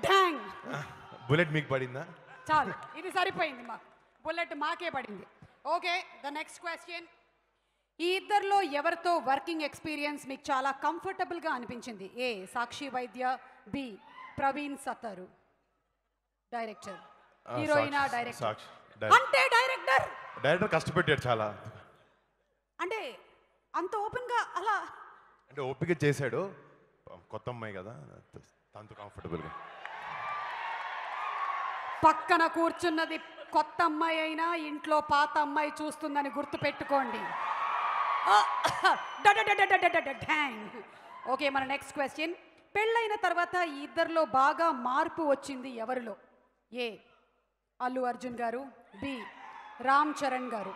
డ్యాంగ్ bullet మీకు పడిందా చాలు ఇది సరిపోయింది మా బుల్లెట్ మాకే పడింది ఓకే ద నెక్స్ట్ క్వశ్చన్ ఈ ఇద్దరిలో ఎవరితో వర్కింగ్ ఎక్స్పీరియన్స్ మీకు చాలా కంఫర్టబుల్గా అనిపించింది ఏ సాక్షి వైద్య బి ప్రవీణ్ సత్తరు డైరెక్టర్ ఆ, హీరోయినా సాక్షి- డైరెక్టర్ సాక్షి డైరెక్టర్. అంటే డైరెక్టర్ డైరెక్టర్ కష్టపెట్టాడు చాలా అంటే అంత ఓపెన్గా అలా అంటే ఓపిక చేశాడు కొత్త అమ్మాయి కదా తనతో కంఫర్టబుల్గా పక్కన కూర్చున్నది కొత్త అమ్మాయి అయినా ఇంట్లో పాత అమ్మాయి చూస్తుందని గుర్తు పెట్టుకోండి ఓకే మన నెక్స్ట్ క్వశ్చన్ పెళ్ళైన తర్వాత ఈ ఇద్దరిలో బాగా మార్పు వచ్చింది ఎవరిలో ఏ అల్లు అర్జున్ గారు బి రామ్ చరణ్ గారు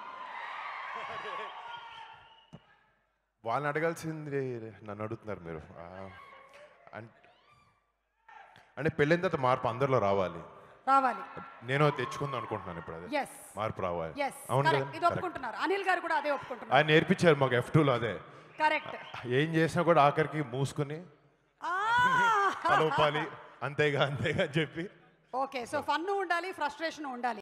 వాళ్ళని అడగాల్సింది నన్ను అడుగుతున్నారు మీరు ఆ, అన్- అంటే పెళ్ళైన తర్వాత మార్పు అందరిలో రావాలి రావాలి నేను తెచ్చుకుందాం అనుకుంటున్నాను ఇప్పుడు అదే ఎస్ మార్పు రావాలి ఎస్ అవును కదా కరెక్ట్ ఇది Correct. ఒప్పుకుంటున్నారు అనిల్ గారు కూడా అదే ఒప్పుకుంటున్నారు ఆయన నేర్పించారు మాకు ఎఫ్ టూలో అదే కరెక్ట్ ఏం చేసినా కూడా ఆఖరికి మూసుకుని కలపాలి అంతేగా అంతేగా అని చెప్పి ఓకే సో ఫన్ ఉండాలి ఫ్రస్ట్రేషన్ ఉండాలి